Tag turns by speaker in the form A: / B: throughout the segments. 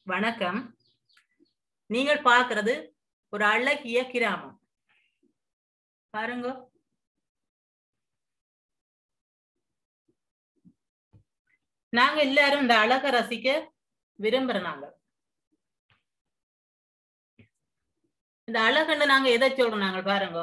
A: வணக்கம் நீங்கள் பார்க்கிறது ஒரு அழகிய கிராமம் பாருங்க நாங்க எல்லாரும் இந்த அழக ரசிக்க விரும்புற நாங்க இந்த அழகுன்னு நாங்க எதை சொல்றோம் நாங்கள் பாருங்க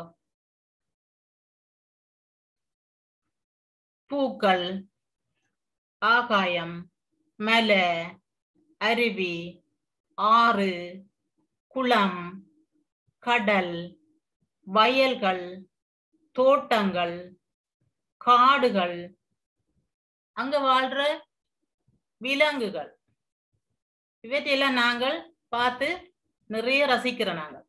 A: பூக்கள் ஆகாயம் மலை அருவி ஆறு குளம் கடல் வயல்கள் தோட்டங்கள் காடுகள் அங்க வாழ்ற விலங்குகள் இவற்றையெல்லாம் நாங்கள் பார்த்து நிறைய ரசிக்கிறோம் நாங்கள்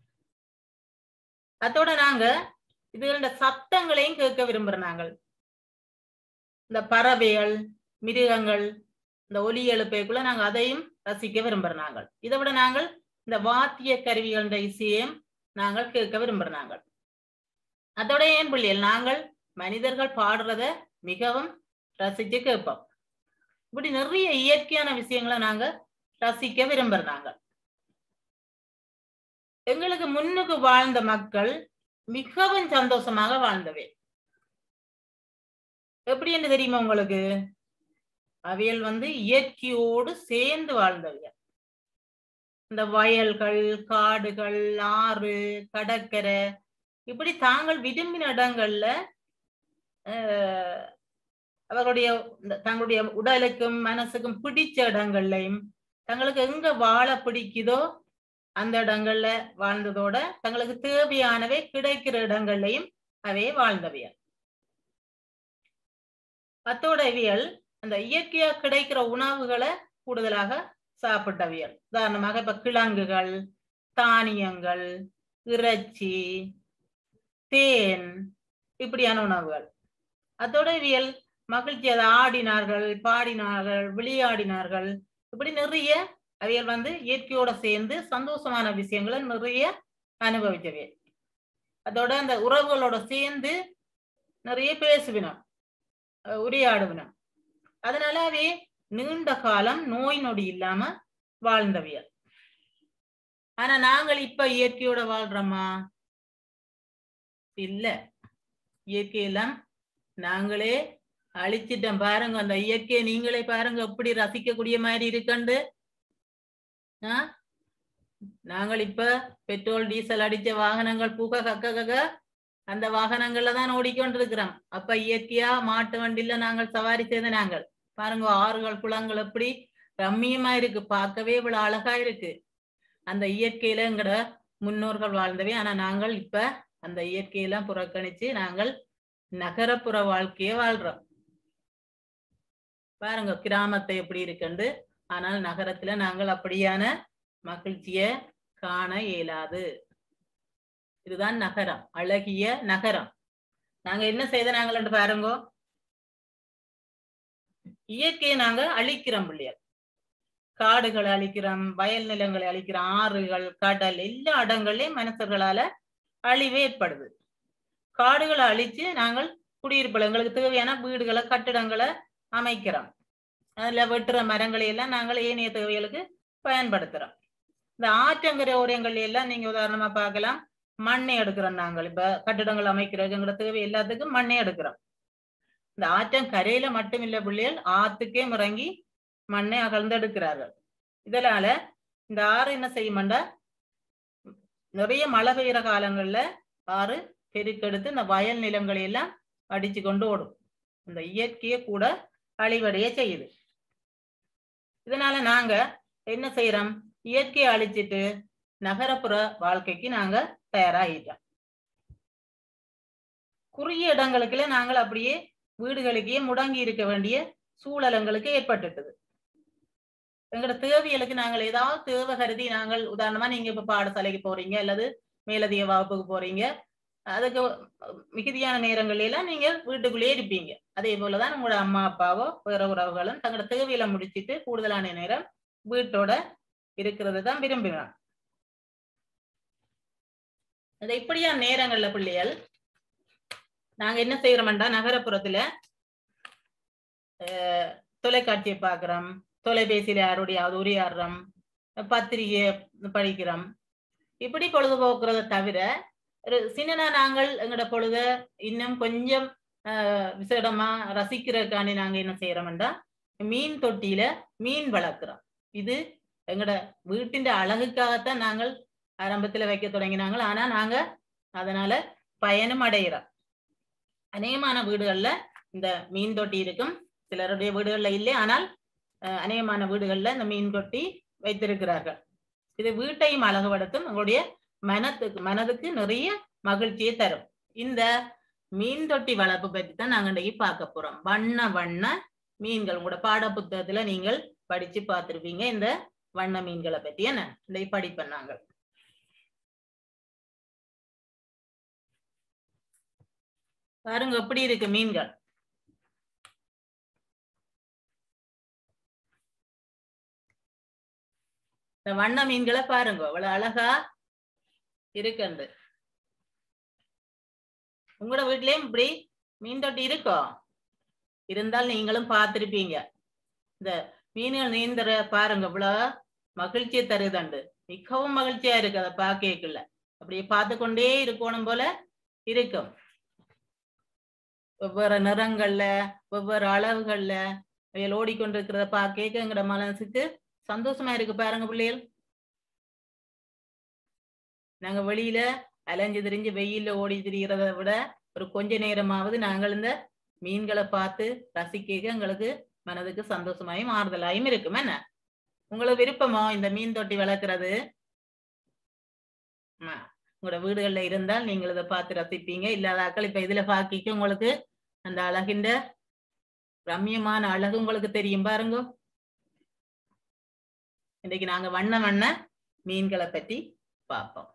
A: அதோட நாங்க இதுகளோட சத்தங்களையும் கேட்க விரும்புறோம் நாங்கள் இந்த பறவைகள் மிருகங்கள் இந்த ஒலி எழுப்பைக்குள்ள நாங்க அதையும் ரசிக்க விரும்புறோம் நாங்கள் இதை விட நாங்கள் இந்த வாத்திய கருவிகள இசையையும் நாங்கள் கேட்க விரும்புறோம் நாங்கள் அதோட ஏன் பிள்ளைகள் நாங்கள் மனிதர்கள் பாடுறத மிகவும் ரசிச்சு கேட்போம் இப்படி நிறைய இயற்கையான விஷயங்களை நாங்க ரசிக்க விரும்புறோம் நாங்கள் எங்களுக்கு முன்னுக்கு வாழ்ந்த மக்கள் மிகவும் சந்தோஷமாக வாழ்ந்தவை எப்படி என்று தெரியுமா உங்களுக்கு அவையல் வந்து இயற்கையோடு சேர்ந்து வாழ்ந்தவைய இந்த வயல்கள் காடுகள் ஆறு கடற்கரை இப்படி தாங்கள் விரும்பின இடங்கள்ல அவர்களுடைய தங்களுடைய உடலுக்கும் மனசுக்கும் பிடிச்ச இடங்கள்லையும் தங்களுக்கு எங்க வாழ பிடிக்குதோ அந்த இடங்கள்ல வாழ்ந்ததோட தங்களுக்கு தேவையானவை கிடைக்கிற இடங்கள்லையும் அவே வாழ்ந்தவையா அத்தோடவியல் அந்த இயற்கையா கிடைக்கிற உணவுகளை கூடுதலாக சாப்பிட்டவியல் உதாரணமாக இப்ப கிழங்குகள் தானியங்கள் இறைச்சி தேன் இப்படியான உணவுகள் அதோட இவியல் மகிழ்ச்சி அதை ஆடினார்கள் பாடினார்கள் விளையாடினார்கள் இப்படி நிறைய அவைகள் வந்து இயற்கையோட சேர்ந்து சந்தோஷமான விஷயங்களை நிறைய அனுபவிச்சவை அதோட அந்த உறவுகளோட சேர்ந்து நிறைய பேசுவினோம் உரையாடுவினோம் அதனால அவே நீண்ட காலம் நோய் நொடி இல்லாம வாழ்ந்தவியல் ஆனா நாங்கள் இப்ப இயற்கையோட வாழ்றோமா இல்ல இயற்கையெல்லாம் நாங்களே அழிச்சிட்டோம் பாருங்க அந்த இயற்கையை நீங்களே பாருங்க எப்படி ரசிக்கக்கூடிய மாதிரி இருக்கண்டு நாங்கள் இப்ப பெட்ரோல் டீசல் அடிச்ச வாகனங்கள் பூக்க கக்க கக்க அந்த வாகனங்கள்ல தான் ஓடிக்கொண்டிருக்கிறோம் அப்ப இயற்கையா மாட்டு வண்டியில நாங்கள் சவாரி செய்த நாங்கள் பாருங்க ஆறுகள் குளங்கள் எப்படி ரம்மியமா இருக்கு பார்க்கவே இவ்வளவு அழகா இருக்கு அந்த இயற்கையில எங்கட முன்னோர்கள் வாழ்ந்தவை ஆனா நாங்கள் இப்ப அந்த இயற்கையெல்லாம் புறக்கணிச்சு நாங்கள் நகரப்புற வாழ்க்கைய வாழ்றோம் பாருங்க கிராமத்தை எப்படி இருக்குண்டு ஆனால் நகரத்துல நாங்கள் அப்படியான மகிழ்ச்சிய காண இயலாது இதுதான் நகரம் அழகிய நகரம் நாங்க என்ன செய்த நாங்கள் பாருங்க இயற்கையை நாங்க அழிக்கிறோம் பிள்ளையர் காடுகளை அழிக்கிறோம் வயல் நிலங்களை அழிக்கிறோம் ஆறுகள் கடல் எல்லா இடங்கள்லயும் மனுஷர்களால அழிவு ஏற்படுது காடுகளை அழிச்சு நாங்கள் குடியிருப்புல எங்களுக்கு தேவையான வீடுகளை கட்டிடங்களை அமைக்கிறோம் அதுல வெட்டுற மரங்களை எல்லாம் நாங்கள் ஏனைய தேவைகளுக்கு பயன்படுத்துறோம் இந்த ஆற்றங்கரை ஓரங்கள் எல்லாம் நீங்க உதாரணமா பார்க்கலாம் மண்ணை எடுக்கிறோம் நாங்கள் இப்ப கட்டிடங்கள் அமைக்கிறோம் எங்களோட தேவை எல்லாத்துக்கும் மண்ணை எடுக்கிறோம் இந்த ஆற்றம் கரையில மட்டும் இல்ல பிள்ளைகள் ஆத்துக்கே இறங்கி மண்ணை அகழ்ந்தெடுக்கிறார்கள் இதனால இந்த ஆறு என்ன செய்யுமாண்டா நிறைய மழை பெய்யுற காலங்கள்ல ஆறு பெருக்கெடுத்து இந்த வயல் நிலங்களை எல்லாம் அடிச்சு கொண்டு ஓடும் இந்த இயற்கையை கூட அழிவடைய செய்யுது இதனால நாங்க என்ன செய்யறோம் இயற்கையை அழிச்சிட்டு நகரப்புற வாழ்க்கைக்கு நாங்க தயாராகிட்டோம் குறுகிய இடங்களுக்குள்ள நாங்கள் அப்படியே வீடுகளுக்கே முடங்கி இருக்க வேண்டிய சூழல் எங்களுக்கு ஏற்பட்டுட்டது எங்களோட தேவைகளுக்கு நாங்கள் ஏதாவது தேவை கருதி நாங்கள் உதாரணமா நீங்க இப்ப பாடசாலைக்கு போறீங்க அல்லது மேலதிக வகுப்புக்கு போறீங்க அதுக்கு மிகுதியான நேரங்கள்ல எல்லாம் நீங்க வீட்டுக்குள்ளேயே இருப்பீங்க அதே போலதான் உங்களோட அம்மா அப்பாவோ வேற உறவுகளும் தங்களோட தேவையில முடிச்சிட்டு கூடுதலான நேரம் வீட்டோட இருக்கிறது தான் விரும்பினான் இப்படியா நேரங்கள்ல பிள்ளைகள் நாங்க என்ன செய்யறோம்டா நகரப்புறத்துல தொலைக்காட்சியை பாக்குறோம் தொலைபேசியில யாருடையாவது உரையாடுறோம் பத்திரிகை படிக்கிறோம் இப்படி பொழுதுபோக்குறத தவிர ஒரு சின்ன நாங்கள் எங்களோட பொழுத இன்னும் கொஞ்சம் ஆஹ், விசேடமா ரசிக்கிறதுக்காண்டி நாங்க என்ன செய்யறோம்டா மீன் தொட்டியில மீன் வளர்க்குறோம் இது எங்களோட வீட்டின் அழகுக்காகத்தான் நாங்கள் ஆரம்பத்துல வைக்க தொடங்கினாங்க ஆனா நாங்க அதனால பயனும் அடைகிறோம் அநேகமான வீடுகள்ல இந்த மீன் தொட்டி இருக்கும் சிலருடைய வீடுகள்ல இல்லை ஆனால் அஹ், அநேகமான வீடுகள்ல இந்த மீன் தொட்டி வைத்திருக்கிறார்கள் இது வீட்டையும் அழகுபடுத்தும் உங்களுடைய மனத்துக்கு மனதுக்கு நிறைய மகிழ்ச்சியை தரும் இந்த மீன் தொட்டி வளர்ப்பு பற்றி தான் நாங்க இன்னைக்கு பார்க்க போறோம் வண்ண வண்ண மீன்கள் உங்களோட பாட புத்தகத்துல நீங்கள் படிச்சு பார்த்திருப்பீங்க இந்த வண்ண மீன்களை பத்தி என்ன இன்னைக்கு படிப்பேன் நாங்கள் பாருங்க எப்படி இருக்கு மீன்கள் இந்த வண்ண மீன்களை பாருங்க இவ்வளவு அழகா இருக்குண்டு உங்களோட வீட்லயும் இப்படி மீன் தொட்டி இருக்கோ இருந்தால் நீங்களும் பார்த்திருப்பீங்க இந்த மீன்கள் நீந்தற பாருங்க இவ்வளவு மகிழ்ச்சியை தருதண்டு மிகவும் மகிழ்ச்சியா இருக்கு அதை பார்க்கல அப்படியே பார்த்து கொண்டே இருக்கணும் போல இருக்கும் வெவ்வேறு நிறங்கள்ல வெவ்வேறு அளவுகள்ல அவைகள் ஓடிக்கொண்டிருக்கிறத பார்க்க எங்கட மனசுக்கு சந்தோஷமா இருக்கு பாருங்க பிள்ளைகள் நாங்க வெளியில அலைஞ்சு திரிஞ்சு வெயில்ல ஓடி திரிகிறத விட ஒரு கொஞ்ச நேரமாவது நாங்கள் இந்த மீன்களை பார்த்து ரசிக்க எங்களுக்கு மனதுக்கு சந்தோஷமாயும் ஆறுதலாயும் இருக்கும் என்ன உங்களுக்கு விருப்பமோ இந்த மீன் தொட்டி வளர்க்கறது ஆ, உங்களோட வீடுகள்ல இருந்தால் நீங்கள் இதை பார்த்து ரசிப்பீங்க இல்லாதாக்கள் இப்ப இதுல பாக்கிக்கு உங்களுக்கு அந்த அழகின்ற ரம்யமான அழகு உங்களுக்கு தெரியும் பாருங்க இன்னைக்கு நாங்க வண்ண வண்ண மீன்களை பத்தி பார்ப்போம்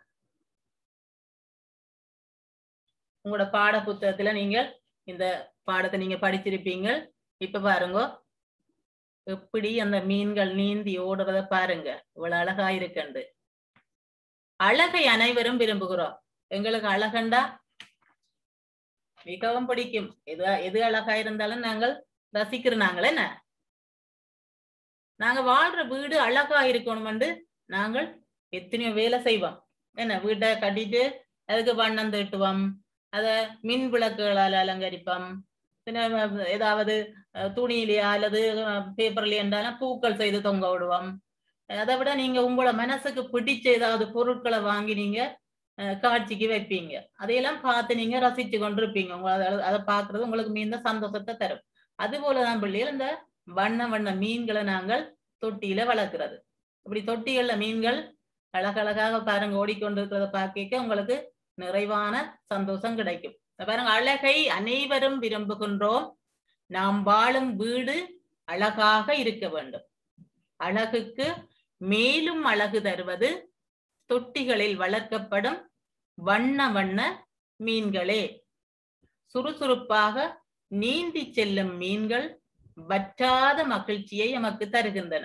A: உங்களோட பாட புத்தகத்துல நீங்கள் இந்த பாடத்தை நீங்க படிச்சிருப்பீங்க இப்ப பாருங்க எப்படி அந்த மீன்கள் நீந்தி ஓடுறத பாருங்க இவ்வளவு அழகா இருக்கண்டு அழகை அனைவரும் விரும்புகிறோம் எங்களுக்கு அழகண்டா மிகவும் பிடிக்கும் எது எது அழகா இருந்தாலும் நாங்கள் ரசிக்கிறோம் நாங்கள் என்ன நாங்க வாழ்ற வீடு அழகா இருக்கணும் நாங்கள் எத்தனையோ வேலை செய்வோம் என்ன வீட்டை கட்டிட்டு அதுக்கு வண்ணம் தீட்டுவோம் அத மின் விளக்குகளால் அலங்கரிப்போம் பின்ன வ- ஏதாவது அஹ், துணியிலையா அல்லது பேப்பர்லயா இருந்தாலும் பூக்கள் செய்து தொங்க விடுவோம் அதை விட நீங்க உங்களோட மனசுக்கு பிடிச்ச ஏதாவது பொருட்களை வாங்கி நீங்க அஹ், காட்சிக்கு வைப்பீங்க அதையெல்லாம் பார்த்து நீங்க ரசிச்சு கொண்டிருப்பீங்க உங்க அதை- அதை பார்க்கிறது உங்களுக்கு மீந்த சந்தோஷத்தை தரும் அது போலதான் பிள்ளைகள் இந்த வண்ண வண்ண மீன்களை நாங்கள் தொட்டியில வளர்க்கிறது இப்படி தொட்டிகள்ல மீன்கள் அழகழகாக பாருங்க ஓடிக்கொண்டிருக்கிறத பார்க்க உங்களுக்கு நிறைவான சந்தோஷம் கிடைக்கும் இப்ப பாருங்க அழகை அனைவரும் விரும்புகின்றோம் நாம் வாழும் வீடு அழகாக இருக்க வேண்டும் அழகுக்கு மேலும் அழகு தருவது தொட்டிகளில் வளர்க்கப்படும் வண்ண வண்ண மீன்களே சுறுசுறுப்பாக நீந்தி செல்லும் மீன்கள் வற்றாத மகிழ்ச்சியை நமக்கு தருகின்றன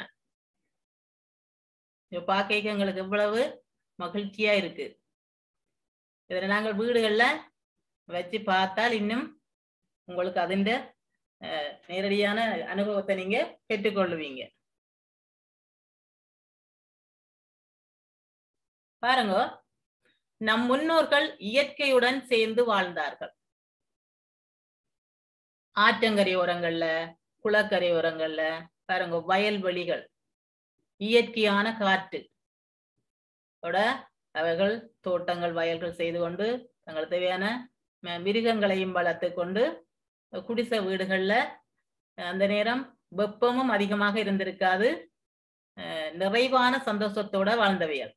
A: இத பார்க்க எங்களுக்கு எவ்வளவு மகிழ்ச்சியா இருக்கு இதுல நாங்கள் வீடுகள்ல வச்சு பார்த்தால் இன்னும் உங்களுக்கு அதிண்ட அஹ், நேரடியான அனுபவத்தை நீங்க பெற்றுக்கொள்ளுவீங்க பாருங்க நம் முன்னோர்கள் இயற்கையுடன் சேர்ந்து வாழ்ந்தார்கள் ஆற்றங்கரையோரங்கள்ல குளக்கரையோரங்கள்ல பாருங்க வயல்வெளிகள் இயற்கையான காற்று ஓட அவர்கள் தோட்டங்கள் வயல்கள் செய்து கொண்டு தங்களுக்கு தேவையான ம- மிருகங்களையும் வளர்த்து கொண்டு குடிசை வீடுகள்ல அஹ், அந்த நேரம் வெப்பமும் அதிகமாக இருந்திருக்காது அஹ், நிறைவான சந்தோஷத்தோட வாழ்ந்தவையர்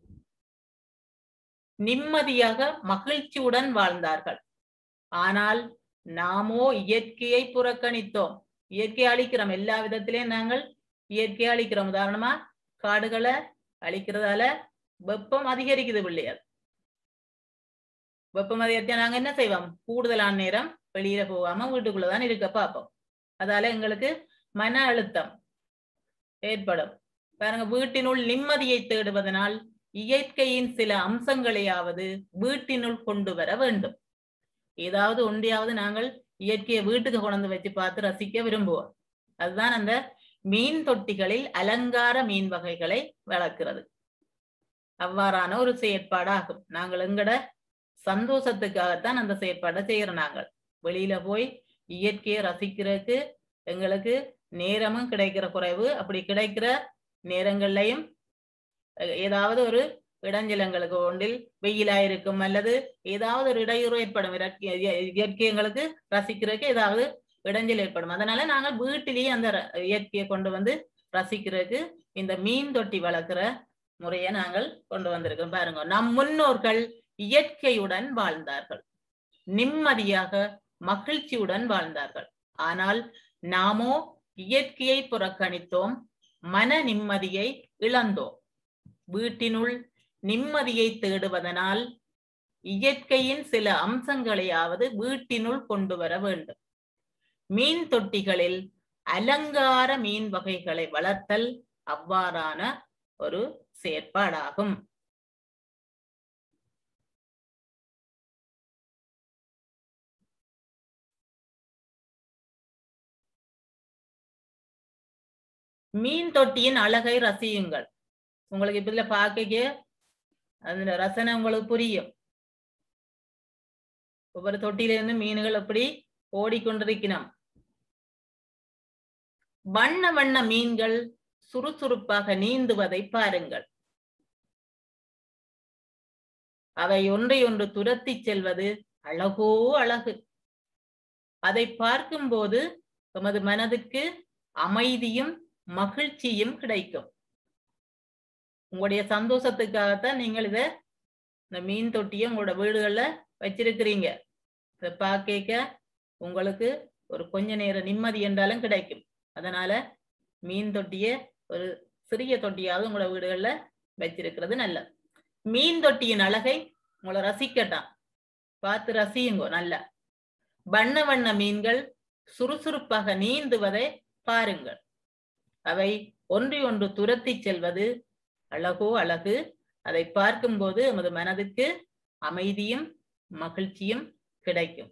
A: நிம்மதியாக மகிழ்ச்சியுடன் வாழ்ந்தார்கள் ஆனால் நாமோ இயற்கையை புறக்கணித்தோம் இயற்கையை அழிக்கிறோம் எல்லா விதத்திலையும் நாங்கள் இயற்கையை அழிக்கிறோம் உதாரணமா காடுகளை அழிக்கிறதால வெப்பம் அதிகரிக்குது பிள்ளையார் வெப்பம் அதிகரித்தா நாங்க என்ன செய்வோம் கூடுதலான நேரம் வெளியில போகாம வீட்டுக்குள்ளதான் இருக்க பார்ப்போம் அதால எங்களுக்கு மன அழுத்தம் ஏற்படும் பாருங்க வீட்டினுள் நிம்மதியை தேடுவதனால் இயற்கையின் சில அம்சங்களையாவது வீட்டினுள் கொண்டு வர வேண்டும் ஏதாவது ஒன்றையாவது நாங்கள் இயற்கையை வீட்டுக்கு கொண்டு வச்சு பார்த்து ரசிக்க விரும்புவோம் அதுதான் அந்த மீன் தொட்டிகளில் அலங்கார மீன் வகைகளை வளர்க்கிறது அவ்வாறான ஒரு செயற்பாடாகும் நாங்கள் எங்கட சந்தோஷத்துக்காகத்தான் அந்த செயற்பாடை செய்யறோம் நாங்கள் வெளியில போய் இயற்கையை ரசிக்கிறதுக்கு எங்களுக்கு நேரமும் கிடைக்கிற குறைவு அப்படி கிடைக்கிற நேரங்கள்லையும் அஹ், ஏதாவது ஒரு இடைஞ்சலங்களுக்கு ஒன்றில் வெயிலா இருக்கும் அல்லது ஏதாவது ஒரு இடையூறு ஏற்படும் இயற்கை- இய- இயற்கை எங்களுக்கு ரசிக்கிறதுக்கு ஏதாவது இடைஞ்சல் ஏற்படும் அதனால நாங்கள் வீட்டிலேயே அந்த ர- இயற்கையை கொண்டு வந்து ரசிக்கிறதுக்கு இந்த மீன் தொட்டி வளர்க்கிற முறையை நாங்கள் கொண்டு வந்திருக்கோம் பாருங்க நம் முன்னோர்கள் இயற்கையுடன் வாழ்ந்தார்கள் நிம்மதியாக மகிழ்ச்சியுடன் வாழ்ந்தார்கள் ஆனால் நாமோ இயற்கையை புறக்கணித்தோம் மன நிம்மதியை இழந்தோம் வீட்டினுள் நிம்மதியை தேடுவதனால் இயற்கையின் சில அம்சங்களையாவது வீட்டினுள் கொண்டு வர வேண்டும் மீன் தொட்டிகளில் அலங்கார மீன் வகைகளை வளர்த்தல் அவ்வாறான ஒரு செயற்பாடாகும் மீன் தொட்டியின் அழகை ரசியுங்கள் உங்களுக்கு இப்ப இதுல பார்க்க அதுல ரசனை உங்களுக்கு புரியும் ஒவ்வொரு தொட்டியில இருந்து மீன்கள் எப்படி ஓடிக்கொண்டிருக்கணும் வண்ண வண்ண மீன்கள் சுறுசுறுப்பாக நீந்துவதை பாருங்கள் அவை ஒன்றை ஒன்று துரத்தி செல்வது அழகோ அழகு அதை பார்க்கும்போது எமது மனதுக்கு அமைதியும் மகிழ்ச்சியும் கிடைக்கும் உங்களுடைய சந்தோஷத்துக்காகத்தான் நீங்கள் இத இந்த மீன் தொட்டியை உங்களோட வீடுகள்ல வச்சிருக்கிறீங்க இதை பார்க்க உங்களுக்கு ஒரு கொஞ்ச நேரம் நிம்மதி என்றாலும் கிடைக்கும் அதனால மீன் தொட்டிய ஒரு சிறிய தொட்டியாவது உங்களோட வீடுகள்ல வச்சிருக்கிறது நல்லது மீன் தொட்டியின் அழகை உங்களை ரசிக்கட்டாம் பார்த்து ரசியுங்க நல்லா வண்ண வண்ண மீன்கள் சுறுசுறுப்பாக நீந்துவதை பாருங்கள் அவை ஒன்றை ஒன்று துரத்தி செல்வது அழகோ அழகு அதை பார்க்கும்போது நமது மனதுக்கு அமைதியும் மகிழ்ச்சியும் கிடைக்கும்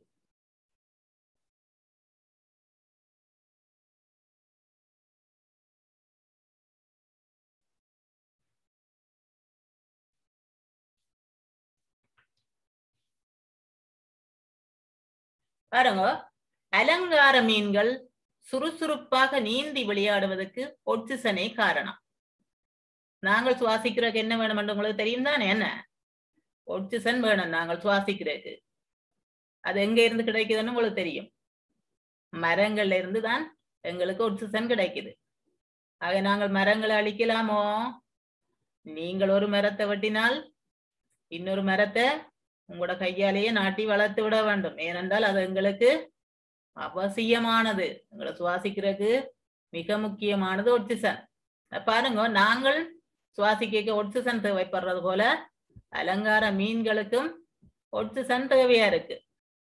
A: பாருங்க அலங்கார மீன்கள் சுறுசுறுப்பாக நீந்தி விளையாடுவதற்கு ஒட்சிசனே காரணம் நாங்கள் சுவாசிக்கிறதுக்கு என்ன வேணும் என்று உங்களுக்கு தெரியும் தானே என்ன ஒட்சிசன் வேணும் நாங்கள் சுவாசிக்கிறதுக்கு அது எங்க இருந்து கிடைக்குதுன்னு உங்களுக்கு தெரியும் மரங்கள்ல இருந்து தான் எங்களுக்கு ஒட்சிசன் கிடைக்குது ஆக நாங்கள் மரங்களை அழிக்கலாமோ நீங்கள் ஒரு மரத்தை வெட்டினால் இன்னொரு மரத்தை உங்களோட கையாலேயே நாட்டி வளர்த்து விட வேண்டும் ஏனென்றால் அது எங்களுக்கு அவசியமானது எங்களை சுவாசிக்கிறதுக்கு மிக முக்கியமானது ஒட்சிசன் பாருங்க நாங்கள் சுவாசிக்க ஒட்சிசன் தேவைப்படுறது போல அலங்கார மீன்களுக்கும் ஒட்சிசன் தேவையா இருக்கு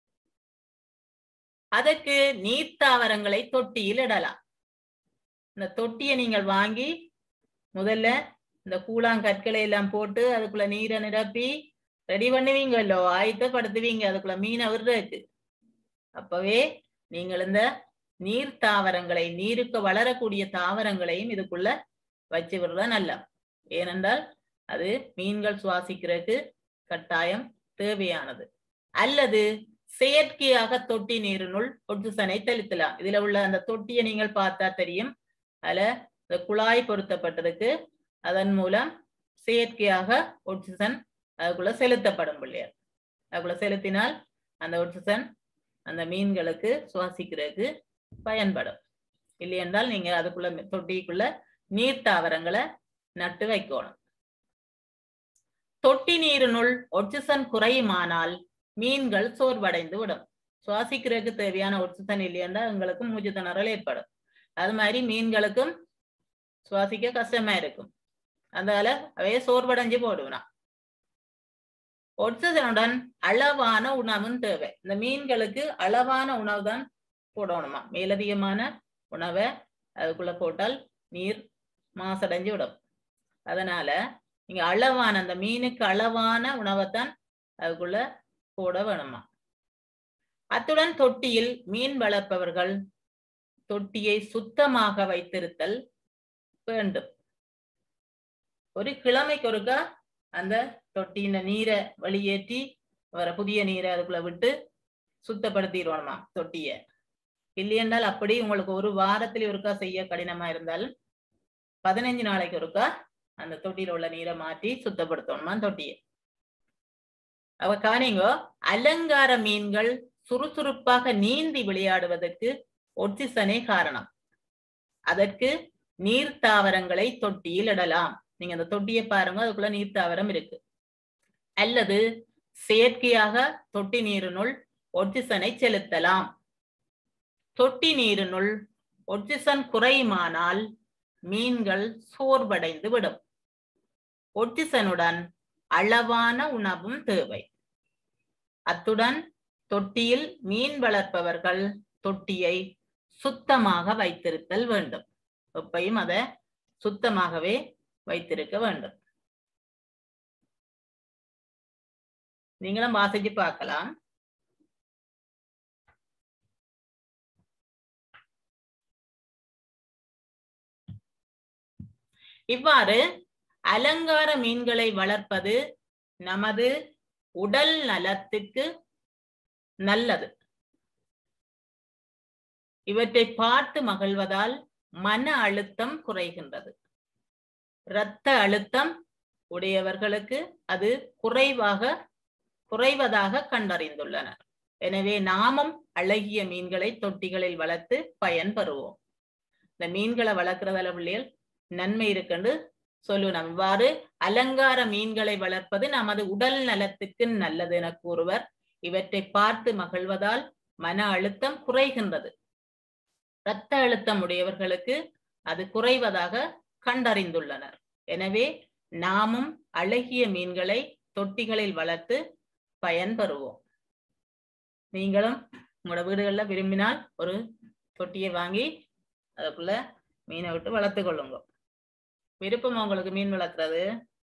A: அதற்கு நீர்த்தாவரங்களை தொட்டியில் இடலாம் இந்த தொட்டியை நீங்கள் வாங்கி முதல்ல இந்த கூழாங்கற்களை எல்லாம் போட்டு அதுக்குள்ள நீரை நிரப்பி ரெடி பண்ணுவீங்கல்லோ ஆயத்தப்படுத்துவீங்க அதுக்குள்ள மீனை விடுறதுக்கு அப்பவே நீங்கள் இந்த நீர் தாவரங்களை நீருக்கு வளரக்கூடிய தாவரங்களையும் இதுக்குள்ள வச்சு விடுறது நல்ல ஏனென்றால் அது மீன்கள் சுவாசிக்கிறதுக்கு கட்டாயம் தேவையானது அல்லது செயற்கையாக தொட்டி நீரினுள் ஒட்சிசனை தெளித்தலாம் இதுல உள்ள அந்த தொட்டியை நீங்கள் பார்த்தா தெரியும் அதுல இந்த குழாய் பொருத்தப்பட்டிருக்கு அதன் மூலம் செயற்கையாக ஒட்சிசன் அதுக்குள்ள செலுத்தப்படும் பிள்ளையார் அதுக்குள்ள செலுத்தினால் அந்த ஒட்சிசன் அந்த மீன்களுக்கு சுவாசிக்கிறதுக்கு பயன்படும் இல்லையென்றால் நீங்க அதுக்குள்ள தொட்டிக்குள்ள நீர் தாவரங்களை நட்டு வைக்கணும் தொட்டி நீரினுள் ஒட்சிசன் குறையுமானால் மீன்கள் சோர்வடைந்து விடும் சுவாசிக்கிறதுக்கு தேவையான ஒட்சிசன் இல்லையென்றால் எங்களுக்கு மூச்சு திணறல் ஏற்படும் அது மாதிரி மீன்களுக்கும் சுவாசிக்க கஷ்டமா இருக்கும் அதனால அவைய சோர்வடைஞ்சு போடுவான் ஒட்சிசனுடன் அளவான உணவும் தேவை இந்த மீன்களுக்கு அளவான உணவு தான் போடணுமா மேலதிகமான உணவை அதுக்குள்ள போட்டால் நீர் மாசடைஞ்சு விடும் அதனால நீங்க அளவான அந்த மீனுக்கு அளவான உணவைத்தான் அதுக்குள்ள போட வேணுமா அத்துடன் தொட்டியில் மீன் வளர்ப்பவர்கள் தொட்டியை சுத்தமாக வைத்திருத்தல் வேண்டும் ஒரு கிழமைக்கு ஒருக்கா அந்த தொட்டியின் நீரை வெளியேற்றி வர புதிய நீரை அதுக்குள்ள விட்டு சுத்தப்படுத்திடுவோமா தொட்டிய இல்லையென்றால் அப்படி உங்களுக்கு ஒரு வாரத்தில் ஒருக்கா செய்ய கடினமா இருந்தால் பதினஞ்சு நாளைக்கு ஒருக்கா அந்த தொட்டியில உள்ள நீரை மாற்றி சுத்தப்படுத்தணுமா தொட்டியை அவ காணிங்கோ அலங்கார மீன்கள் சுறுசுறுப்பாக நீந்தி விளையாடுவதற்கு ஒட்சிசனே காரணம் அதற்கு நீர்த்தாவரங்களை தொட்டியில் இடலாம் நீங்க அந்த தொட்டியை பாருங்க அதுக்குள்ள நீர்த்தாவரம் இருக்கு அல்லது செயற்கையாக தொட்டி நீரினுள் ஒட்சிசனை செலுத்தலாம் தொட்டி நீரினுள் ஒட்சிசன் குறையுமானால் மீன்கள் சோர்வடைந்து விடும் ஒட்சிசனுடன் அளவான உணவும் தேவை அத்துடன் தொட்டியில் மீன் வளர்ப்பவர்கள் தொட்டியை சுத்தமாக வைத்திருத்தல் வேண்டும் எப்பையும் அதை சுத்தமாகவே வைத்திருக்க வேண்டும் நீங்களும் வாசிச்சு பார்க்கலாம் இவ்வாறு அலங்கார மீன்களை வளர்ப்பது நமது உடல் நலத்துக்கு நல்லது இவற்றை பார்த்து மகிழ்வதால் மன அழுத்தம் குறைகின்றது இரத்த அழுத்தம் உடையவர்களுக்கு அது குறைவாக குறைவதாக கண்டறிந்துள்ளனர் எனவே நாமும் அழகிய மீன்களை தொட்டிகளில் வளர்த்து பயன் பெறுவோம் இந்த மீன்களை வளர்க்கறதால பிள்ளைகள் நன்மை இருக்குன்னு சொல்லுவோம் இவ்வாறு அலங்கார மீன்களை வளர்ப்பது நமது உடல் நலத்துக்கு நல்லது என கூறுவர் இவற்றை பார்த்து மகிழ்வதால் மன அழுத்தம் குறைகின்றது இரத்த அழுத்தம் உடையவர்களுக்கு அது குறைவதாக கண்டறிந்துள்ளனர் எனவே நாமும் அழகிய மீன்களை தொட்டிகளில் வளர்த்து பயன் பெறுவோம் நீங்களும் உங்களோட வீடுகளில் விரும்பினால் ஒரு தொட்டியை வாங்கி அதுக்குள்ள மீனை விட்டு வளர்த்து கொள்ளுங்க விருப்பம் உங்களுக்கு மீன் வளர்க்குறது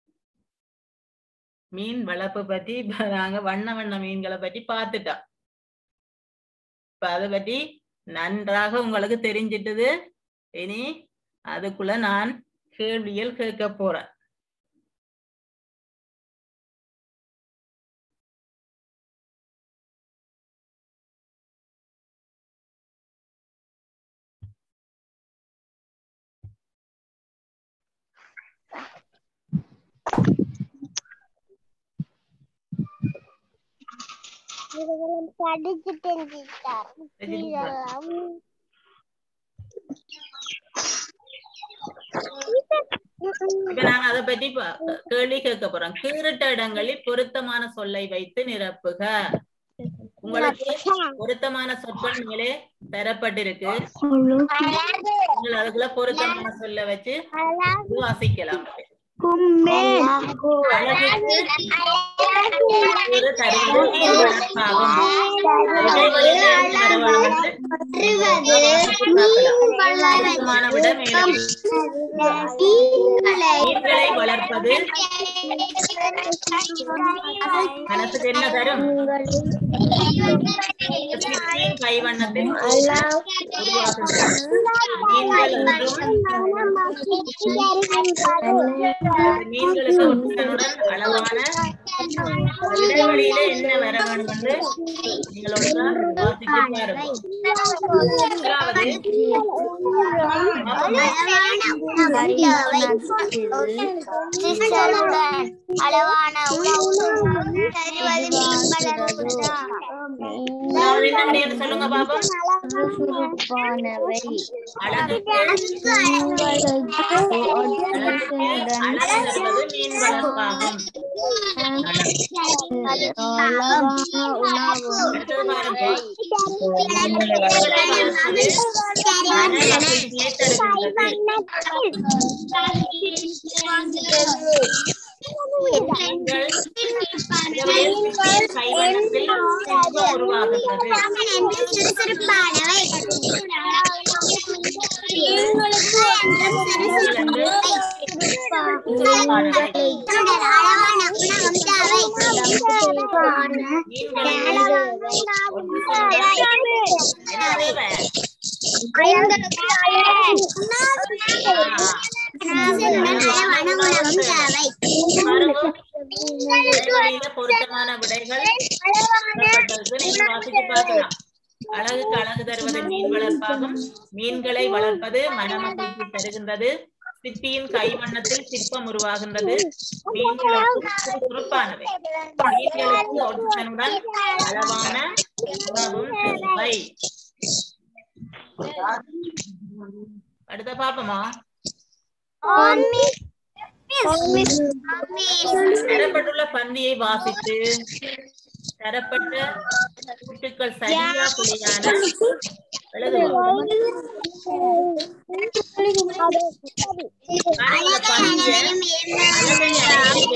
A: மீன் வளர்ப்பு பத்தி இப்ப நாங்க வண்ண வண்ண மீன்களை பற்றி பார்த்துட்டோம் இப்ப அதை பற்றி நன்றாக உங்களுக்கு தெரிஞ்சிட்டது இனி அதுக்குள்ள நான் கேள்வியல் கேட்க போறேன்
B: படிச்சுட்டேன் டீச்சர் இதெல்லாம்
A: இப்ப நான் அதை பற்றி பா- கேள்வி கேட்க போறேன் கீறிட்ட இடங்களில் பொருத்தமான சொல்லை வைத்து நிரப்புக உங்களுக்கு பொருத்தமான சொற்கள் மேலே தரப்பட்டிருக்கு நீங்கள் அதுக்குள்ள பொருத்தமான சொல்ல வச்சு வாசிக்கலாம் அழகுக்கு ஒரு தருவது நீர் வளர்ப்பாகும் இடைவெளியில் இருந்து வரவழைத்து பார்க்கலாம். பொருத்தமான விட மேலே மீன்களை வளர்ப்பது மனசுக்கு என்ன தரும் சிற்பியின் கைவண்ணத்தை உருவாக்குகிறது மீன்கள் என்றும் அந்த மீன்களுக்கு ஒற்றுதலுடன் அளவான இடைவெளியில என்ன வர வேண்டும் என்று நீங்களோட வாசிச்சு பாருங்க முதலாவது
B: அளவான
A: முதலாவது என்ன முடியும் சொல்லுங்க பாப்போம் அழகுக்கு அழகு என்பது மீன் வளர்ப்பாகும் அடுத்தது பாருங்க மீன்களை வளர்ப்பது மன மகிழ்ச்சியை தருகின்றது மீன்கள் கைவண்ணத்தில் செல்வம் உருவாகுகிறது மீன்களை என்ன தேவை வரியில பொருத்தமான விடைகள் தரப்பட்டிருக்கு. நீங்க வாசிச்சு பார்க்கலாம் அழகுக்கு அழகு தருவது மீன் வளர்ப்பாகும் மீன்களை வளர்ப்பது மனமகிழ்ச்சி தருகின்றது சிற்பியின் கைவண்ணத்தில் சிற்பம் உருவாகின்றது மீன்களுக்கு சுறுசுறுப்பானவை மீன்களுக்கு ஒற்றுதனுடன் அளவான உணவும் தேவை அடுத்த பாப்போமா தரப்பட்டுள்ள பந்தியை வாசித்து தரப்பட்ட கூட்டுக்கள் சரியா புலியான எழுதுவோம் அந்த பந்திய அழகை அழகாக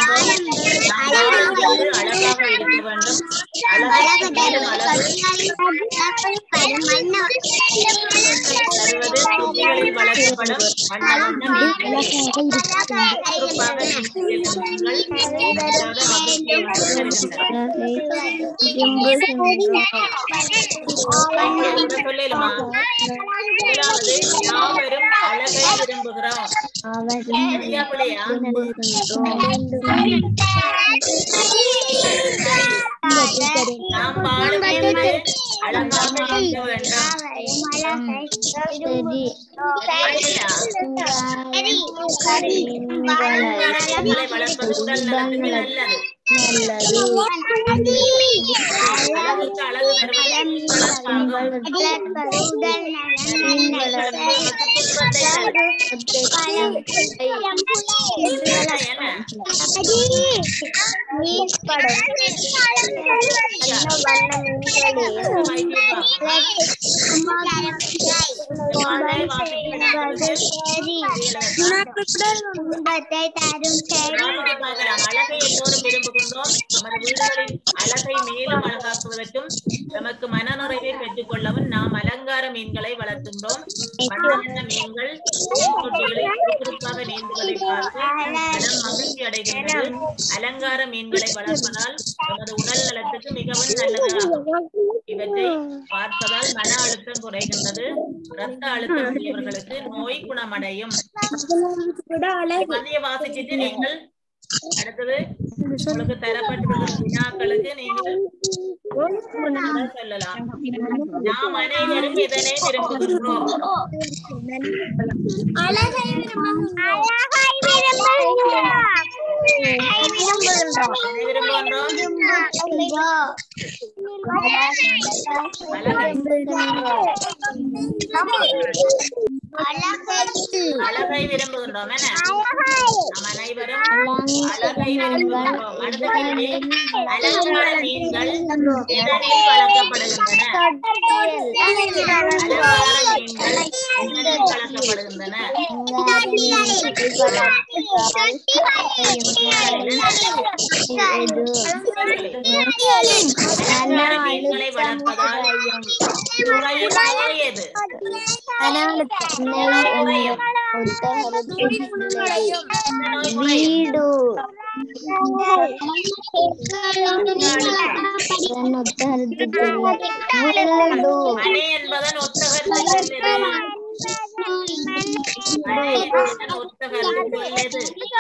A: இருக்க வேண்டும் அழகாக மேலும் அழகு தருவது குட்டிகளில் வளர்க்கப்படும் வண்ண வண்ண மீன்களை சிறப்பாக நீங்கள் சொல்லலுமா முதலாவது யாவரும் அழகை விரும்புகிறோம் சரியா பிள்ளையா நாம் வாழும் வீடு அழகாக இருக்க வேண்டும் சரியா? அழகான வளர்ப்பது உடல் நலத்துக்கு நல்லது அழகுக்கு அழகு தருவது வளர்ப்பாகும் என்ன பார்க்கலாம். அழகை எல்லோரும் விரும்புகின்றோம் நமது வீடுகளின் அழகை மேலும் அழகாக்குவதற்கும் நமக்கு மனநிறைவை பெற்றுக் கொள்ளவும் நாம் அலங்கார மீன்களை வளர்க்கின்றோம் வண்ண வண்ண மீன்கள் மீன் தொட்டிகளில் சுறுசுறுப்பாக நீந்துவதை பார்த்து மனம் மகிழ்ச்சி அடைகின்றது அலங்கார மீன்களை வளர்ப்பதால் நமது உடல் நலத்துக்கு மிகவும் நல்லதாகும் இவற்றை பார்ப்பதால் மன அழுத்தம் குறைகின்றது ரத்த அழுத்தம் உடையவர்களுக்கு நோய் குணமடையும் மதிய வாசிச்சுட்டு நீங்கள் அடுத்தது உங்களுக்கு தரப்பட்டுள்ள வினாக்களுக்கு நீங்கள் சொல்லலாம் நாம் அனைவரும் இதனை விரும்புகின்றோம் எதை விரும்புகின்றோம் அழகை அழகை விரும்புகின்றோம் என நாம் அனைவரும் அழகை விரும்புகின்றோம் அடுத்த கேள்வி அலங்கார மீன்கள் இதனில் வளர்க்கப்படுகின்றன அலங்கார மீன்கள் இதனில் வளர்க்கப்படுகின்றன அலங்கார மீன்களை வளர்ப்பதால் குறையும் நோய் எது குறையும் இந்த நோய் குறையும் மணி என்பதன் ஒத்தகர் சொல்லியது மணி என்பதன் ஒத்தகர் சொல்லியது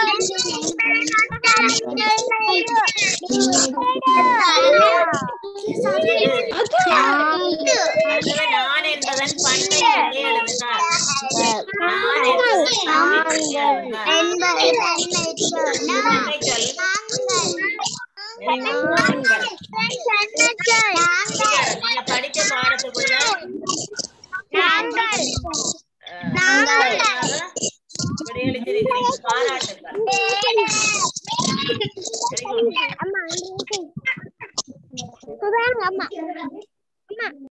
A: அடுத்தது நான் என்பதன் பண்டை சொல்லி எழுதுக நான் என்பதன் பண்டை சொல்லி எழுதுக. பண்டை சொல் நீங்க படிச்ச பாடத்துக்குள்ள அஹ், விடையளித்திருக்கிறீங்க பாராட்டுக்கள் Very good.
B: அம்மா